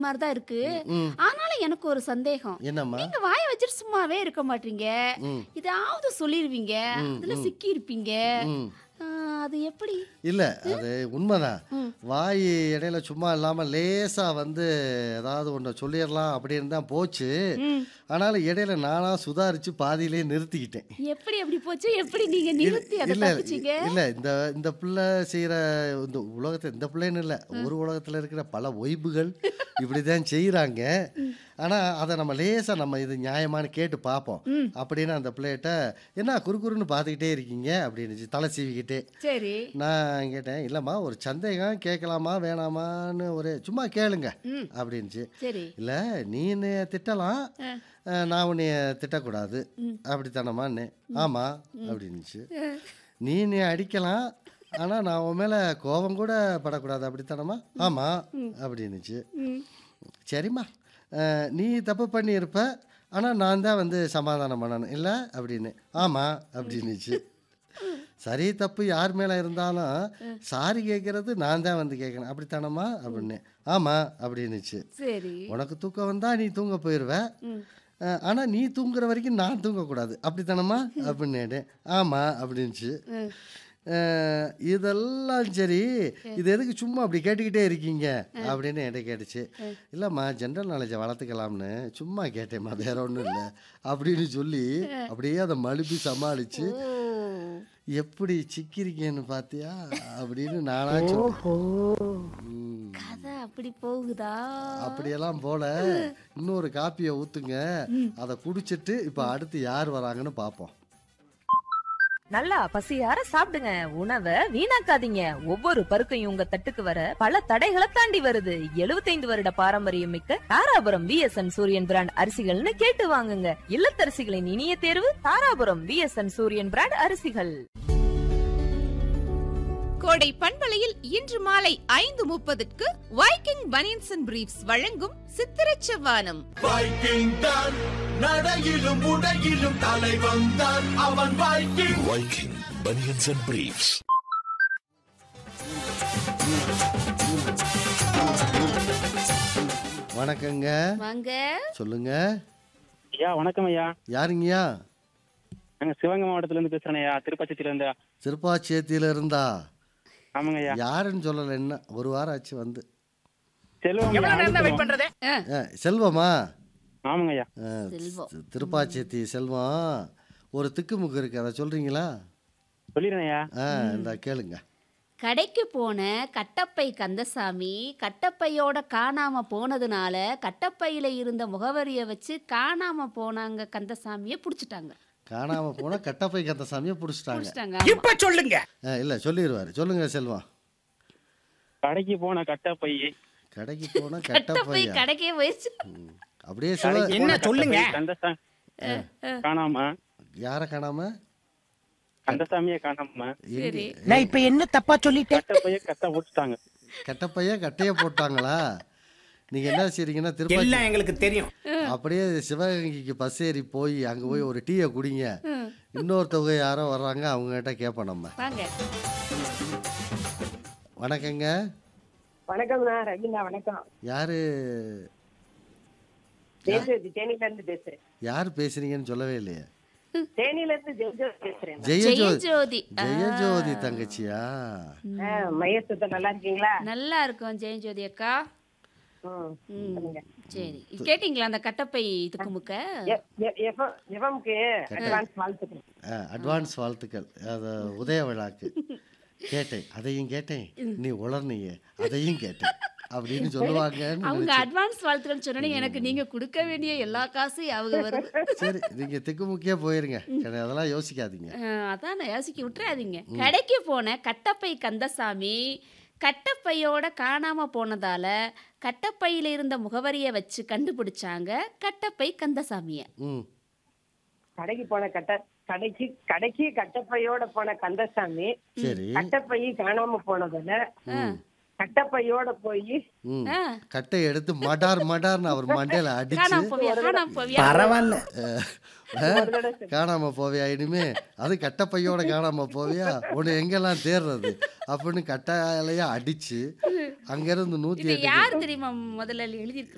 மாதிரி தான் இருக்கு ம் ஆனாலும் எனக்கு ஒரு சந்தேகம் என்னம்மா நீங்க வாயை வச்சுட்டு சும்மாவே இருக்க மாட்டீங்க ம் இதாவது சொல்லிருவீங்க ம், அதுல ம். சிக்கி இருப்பீங்க ம் அது எப்படி இல்லை அது உண்மைதான் ம். வாய் இடையில சும்மா இல்லாமல் லேசாக வந்து ஏதாவது ஒன்று சொல்லிடலாம் அப்படின்னு தான் போச்சு ம். ஆனாலும் இடையில நானாக சுதாரித்து பாதியிலே நிறுத்திக்கிட்டேன் எப்படி அப்படி போச்சு எப்படி நீங்க நிறுத்தி அதை இல்லை தப்பிச்சீங்க இல்லை இந்த இந்த பிள்ளை செய்கிற இந்த உலகத்தை இந்த பிள்ளைன்னு இல்லை ஒரு உலகத்தில் இருக்கிற பல ஒய்புகள் இப்படி தான் செய்கிறாங்க ஆனால் அதை நம்ம லேசாக நம்ம இது நியாயமானு கேட்டு பார்ப்போம் ம். அப்படின்னு அந்த பிள்ளைகிட்ட என்ன குறுகுறுன்னு பார்த்துக்கிட்டே இருக்கீங்க அப்படின்னு தலை சீவிக்கிட்டே சரி நான் கேட்டேன் இல்லைம்மா ஒரு சந்தேகம் கேட்கலாமா வேணாமான்னு ஒரு சும்மா கேளுங்க ம் அப்படின்ச்சு சரி இல்லை நீ என்னைய திட்டலாம் ஆ. அஹ், நான் உன்னைய திட்டக்கூடாது ம். அப்படித்தானம்மான்னு ஆமாம் அப்படின்னுச்சு நீ நீ அடிக்கலாம் ஆனால் நான் உன் மேலே கோபம் கூட படக்கூடாது அப்படித்தானம்மா ஆமாம் அப்படின்னுச்சு ம். சரிம்மா அஹ், நீ தப்பு பண்ணியிருப்ப ஆனால் நான் தான் வந்து சமாதானம் பண்ணணும் இல்லை அப்படின்னு ஆமாம் அப்படின்னுச்சு சரி தப்பு யார் மேலே இருந்தாலும் சாரி கேட்குறது நான் தான் வந்து கேட்கணும் அப்படித்தானம்மா அப்படின்னு ஆமாம் அப்படின்னுச்சு சரி உனக்கு தூக்கம் வந்தால் நீ தூங்க போயிடுவ ம். ஆனால் நீ தூங்குற வரைக்கும் நான் தூங்கக்கூடாது அப்படித்தானம்மா அப்படின்னு ஆமாம் அப்படின்ச்சு ம். அஹ், இதெல்லாம் சரி இது எதுக்கு சும்மா அப்படி கேட்டுக்கிட்டே இருக்கீங்க அப்படின்னு என்கிட்ட கேட்டுச்சு இல்லைம்மா ஜென்ரல் நாலேஜை வளர்த்துக்கலாம்னு சும்மா கேட்டேம்மா வேற ஒன்றும் இல்லை அப்படின்னு சொல்லி அப்படியே அதை மழுப்பி சமாளிச்சு ஓ எப்படி சிக்கிருக்கேன்னு பார்த்தியா அப்படின்னு நானாச்சும் ம். கதை அப்படி போகுதா அப்படியெல்லாம் போல இன்னொரு காப்பியை ஊத்துங்க அதை குடிச்சிட்டு இப்போ அடுத்து யார் வராங்கன்னு பார்ப்போம் நல்லா பசியார சாப்பிடுங்க உணவை வீணாக்காதீங்க ஒவ்வொரு பருக்கையும் உங்க தட்டுக்கு வர பல தடைகளை தாண்டி வருது 75 வருட பாரம்பரியம் மிக்க தாராபுரம் விஎஸ்என் சூரியன் பிராண்ட் அரிசிகள்னு கேட்டு வாங்குங்க இல்லத்தரசிகளின் இனிய தேர்வு தாராபுரம் விஎஸ்என் சூரியன் பிராண்ட் அரிசிகள் கோடை பண்பலையில் இன்று மாலை ஐந்து முப்பதுக்கு வைக்கிங் பனியன்ஸ் அண்ட் பிரீப்ஸ் வழங்கும் சித்திரச் செவ்வானம் வைக்கிங் தான் நடையிலும் உடையிலும் தலைவன் தான் அவன் Viking Viking Bunions and Briefs. வணக்கங்க வாங்க சொல்லுங்க ஐயா வணக்கம் ஐயா யாருங்கய்யா நாங்க சிவகங்கை மாவட்டத்துல இருந்து பேசுறேன் ஐயா திருப்பச்சில இருந்து திருப்பாச்சேத்தியில இருந்தா ஆமாங்க ஐயா யாருன்னு சொல்லலை என்ன ஒரு வாரம் ஆச்சு வந்து செல்வம் ஐயா, ஆண்டு செல்வம். அஹ், செல்வமா ஆமாங்க ஐயா அஹ், செல்வம். தி- திருப்பாச்சேத்தி செல்வம் ஒரு திக்குமுக்கு இருக்கு அதை சொல்றீங்களா சொல்லிடுறேன் ஐயா ஆ இந்த கேளுங்க கடைக்கு போன கட்டப்பை கந்தசாமி கட்டப்பையோட காணாம போனதுனால கட்டப்பையில இருந்த முகவரியை வச்சு காணாம போனாங்க கந்தசாமியை புடிச்சிட்டாங்க காணாம போன கட்டப்பை கத்த சாமியை பிடிச்சிட்டாங்க புடிச்சிட்டாங்க ஆமா. இல்ல சொல்லிடுவாரு சொல்லுங்க செல்வம் கடைக்கு போன கட்ட பை கடைக்கு போன கட்டப்பை கட்டப்பையா கடைக்கே போயிடுச்சு ம். அப்படியே சிவ என்ன சொல்லுங்க கந்தசா காணாம யாரை காணாம கந்தசாமியை காணாம சரி நான் இப்ப என்ன தப்பா சொல்லிட்டேன் கட்ட பைய கட்ட போட்டுட்டாங்க கட்டப்பைய கட்டைய போட்டாங்களா நீங்க என்ன செய்றீங்கன்னா திருப்பதி எங்களுக்கு தெரியும் அப்படியே சிவகங்கைக்கு பஸ் ஏறி போய் அங்க போய் ஒரு டீயை குடிங்க இன்னொருத்தவங்க யாரோ வர்றாங்க அவங்க கிட்ட கேட்போம் நம்ம வாங்க வணக்கங்க வணக்கம்ண்ணா ரவிண்ணா வணக்கம் யாரு ஜெயஜோதி தேனியில இருந்து பேசுறேன் யார் பேசுறீங்கன்னு சொல்லவே இல்லையே தேனியில இருந்து ஜெயஜோதி பேசுறேன் ஜெயஜோதி ஜெயஜோதி ஆ. ஜெயஜோதி தங்கச்சியா மையசுத்த நல்லா இருக்கீங்களா நல்லா இருக்கும் ஜெயஜோதி அக்கா ம், ம். சொல்லுங்க சரி கேட்டிங்களா அந்த கட்டப்பை இதுக்கு முக்க எ- எ- எஃப- எஃப்எம்க்கு அட்வான்ஸ் வாழ்த்துக்கிறேன் அட்வான்ஸ் வாழ்த்துக்கள் அது உதய விழாக்கு கேட்டேன் அதையும் கேட்டேன் நீ உளர்னியே அதையும் கேட்டேன் அப்படின்னு சொல்லுவாங்கன்னு அவங்க நினைச்சேன். அட்வான்ஸ் வாழ்த்துக்கள் சொன்னோன்னே எனக்கு நீங்க கொடுக்க வேண்டிய எல்லா காசும் அவங்க வரும் சரி நீங்க திக்குமுக்கியா போயிருங்க கிடையாது, அதெல்லாம் யோசிக்காதீங்க அஹ், அதான் நான் யோசிக்க விட்டுறாதீங்க கடைக்கு போன கட்டப்பை கந்தசாமி கட்டப்பையோட காணாம போனதால கட்டப்பையில இருந்த முகவரியை வச்சு கண்டுபிடிச்சாங்க கட்டப்பை கந்தசாமிய ம் கடைக்கு போன கட்ட கடைக்கு கடைக்கு கட்டப்பையோட போன கந்தசாமி சரி கட்டப்பை காணாம போனதுல கட்டப்பையோட போய் ம் கட்டை எடுத்து மடார் மடார்னு அவர் மண்டையில அடிச்சு காணாம போவியா காணாம போவியா பரவாயில்ல அஹ், காணாம போவியா இனிமே அது கட்டப்பையோட காணாம போவியா உன்னை எங்கெல்லாம் தேடுறது அப்படின்னு கட்டாலையா அடிச்சு அங்கிருந்து நூத்தி இது எட்டு யார் தெரியுமா முதல்ல எழுதியிருக்கு